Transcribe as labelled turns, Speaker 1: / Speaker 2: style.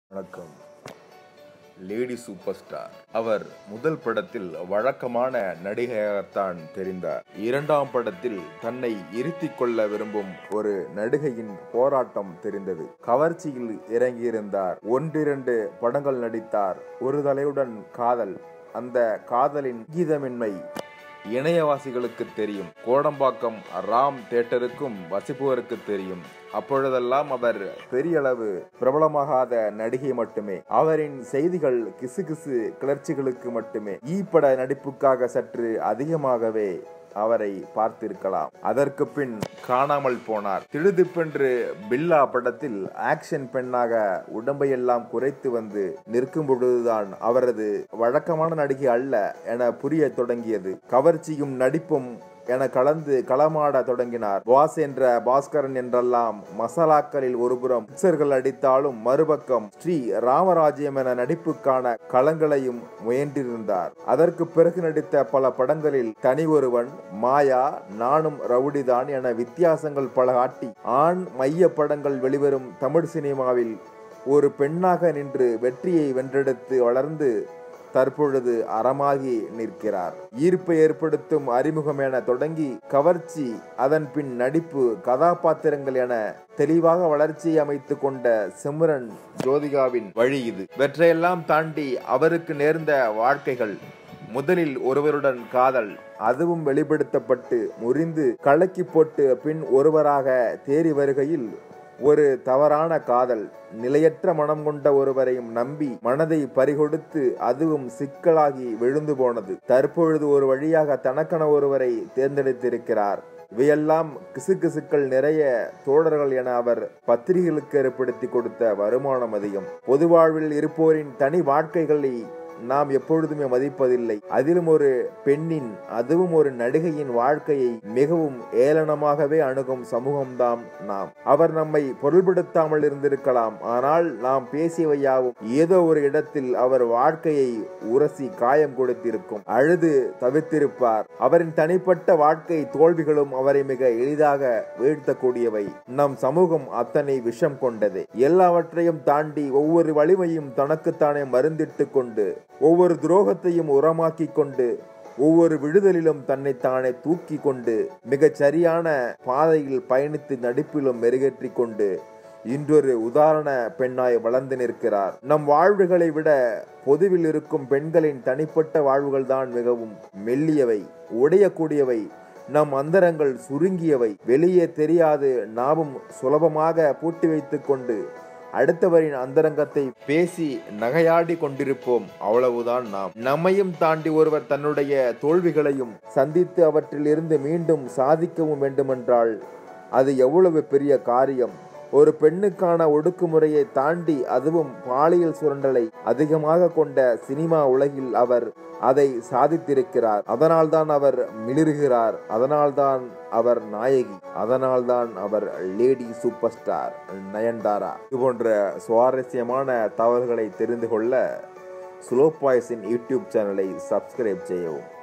Speaker 1: வணக்கம் lady super star அவர் முதல் படத்தில் வழக்கமான நடிகையாகத்தான் தெரிந்தார் இரண்டாம் படத்தில் தன்னை இருத்திக் கொள்ள விரும்பும் ஒரு நடிகையின் போராட்டம் தெரிந்தது கவர்ச்சியில் இறங்கியிருந்தார் ஒன்றிரண்டு படங்கள் நடித்தார் ஒரு தலையுடன் காதல் அந்த காதலின் கீதமின்மை இணையவாசிகளுக்கு தெரியும் கோடம்பாக்கம் ராம் தேட்டருக்கும் வசிப்பவருக்கு தெரியும் அப்பொழுதெல்லாம் அவர் பெரிய அளவு பிரபலமாகாத நடிகை மட்டுமே அவரின் செய்திகள் கிசுகிசு கிளர்ச்சிகளுக்கு மட்டுமே ஈப்பட நடிப்புக்காக சற்று அதிகமாகவே அவரை பார்த்திருக்கலாம் அதற்கு பின் காணாமல் போனார் திடுதிப்பென்று பில்லா படத்தில் ஆக்ஷன் பெண்ணாக உடம்பையெல்லாம் குறைத்து வந்து நிற்கும் பொழுதுதான் அவரது வழக்கமான நடிகை அல்ல என புரிய தொடங்கியது கவர்ச்சியும் நடிப்பும் என கலந்து களமாட தொடங்கினார் பாஸ் என்ற பாஸ்கரன் என்றெல்லாம் மசாலாக்களில் ஒருபுறம் பிக்சர்கள் அடித்தாலும் மறுபக்கம் ஸ்ரீ ராமராஜ்யம் என நடிப்புக்கான களங்களையும் முயன்றிருந்தார் அதற்கு பிறகு நடித்த பல படங்களில் தனி ஒருவன் மாயா நானும் ரவுடிதான் என வித்தியாசங்கள் பல காட்டி ஆண் மைய படங்கள் வெளிவரும் தமிழ் சினிமாவில் ஒரு பெண்ணாக நின்று வெற்றியை வென்றெடுத்து வளர்ந்து தற்பொழுது அறமாகி நிற்கிறார் ஈர்ப்பை ஏற்படுத்தும் அறிமுகம் என தொடங்கி கவர்ச்சி அதன் பின் நடிப்பு கதாபாத்திரங்கள் என தெளிவாக வளர்ச்சியை அமைத்து கொண்ட சிம்ரன் ஜோதிகாவின் வழி இது இவற்றையெல்லாம் தாண்டி அவருக்கு நேர்ந்த வாழ்க்கைகள் முதலில் ஒருவருடன் காதல் அதுவும் வெளிப்படுத்தப்பட்டு முறிந்து கலக்கி போட்டு பின் ஒருவராக தேறி வருகையில் ஒரு தவறான காதல் நிலையற்ற மனம் கொண்ட ஒருவரையும் நம்பி மனதை பறிகொடுத்து அதுவும் சிக்கலாகி விழுந்து போனது தற்பொழுது ஒரு வழியாக தனக்கென ஒருவரை தேர்ந்தெடுத்திருக்கிறார் இவையெல்லாம் கிசுகிசுக்கள் நிறைய தோழர்கள் என அவர் பத்திரிகைகளுக்கு ஏற்படுத்தி கொடுத்த வருமானம் அதிகம் பொது வாழ்வில் இருப்போரின் தனி வாழ்க்கைகளை நாம் எப்பொழுதுமே மதிப்பதில்லை அதிலும் ஒரு பெண்ணின் அதுவும் ஒரு நடிகையின் வாழ்க்கையை மிகவும் ஏளனமாகவே அணுகும் சமூகம்தான் நாம் அவர் நம்மை பொருள்படுத்தாமல் இருந்திருக்கலாம் ஆனால் நாம் பேசியவையாவும் ஏதோ ஒரு இடத்தில் அவர் வாழ்க்கையை உரசி காயம் கொடுத்திருக்கும் அழுது தவித்திருப்பார் அவரின் தனிப்பட்ட வாழ்க்கை தோல்விகளும் அவரை மிக எளிதாக வீழ்த்தக்கூடியவை நம் சமூகம் அத்தனை விஷம் கொண்டது எல்லாவற்றையும் தாண்டி ஒவ்வொரு வலிமையும் தனக்குத்தானே மருந்திட்டு கொண்டு ஒவ்வொரு துரோகத்தையும் உரமாக்கி கொண்டு ஒவ்வொரு விடுதலிலும் தன்னைத்தானே தூக்கி கொண்டு மிகச் சரியான பாதையில் பயணித்து நடிப்பிலும் மெருகேற்றி கொண்டு இன்றொரு உதாரண பெண்ணாய் வளர்ந்து நிற்கிறார் நம் வாழ்வுகளை விட பொதுவில் இருக்கும் பெண்களின் தனிப்பட்ட வாழ்வுகள் தான் மிகவும் மெல்லியவை உடையக்கூடியவை நம் அந்தரங்கள் சுருங்கியவை வெளியே தெரியாது நாமும் சுலபமாக பூட்டி வைத்துக் கொண்டு அடுத்தவரின் அந்தரங்கத்தை பேசி நகையாடி கொண்டிருப்போம் அவ்வளவுதான் நாம் நம்மையும் தாண்டி ஒருவர் தன்னுடைய தோல்விகளையும் சந்தித்து அவற்றிலிருந்து மீண்டும் சாதிக்கவும் வேண்டுமென்றால் அது எவ்வளவு பெரிய காரியம் ஒரு பெண்ணுக்கான ஒடுக்குமுறையை தாண்டி அதுவும் பாலியல் சுரண்டலை அதிகமாக கொண்ட சினிமா உலகில் அவர் அதை சாதித்திருக்கிறார் அதனால்தான் அவர் மிளிர்கிறார் அதனால்தான் அவர் நாயகி அதனால்தான் அவர் லேடி சூப்பர் ஸ்டார் நயன்தாரா இது போன்ற சுவாரஸ்யமான தகவல்களை தெரிந்து கொள்ள ஸ்லோ பாய்ஸின் யூடியூப் சேனலை சப்ஸ்கிரைப் செய்யவும்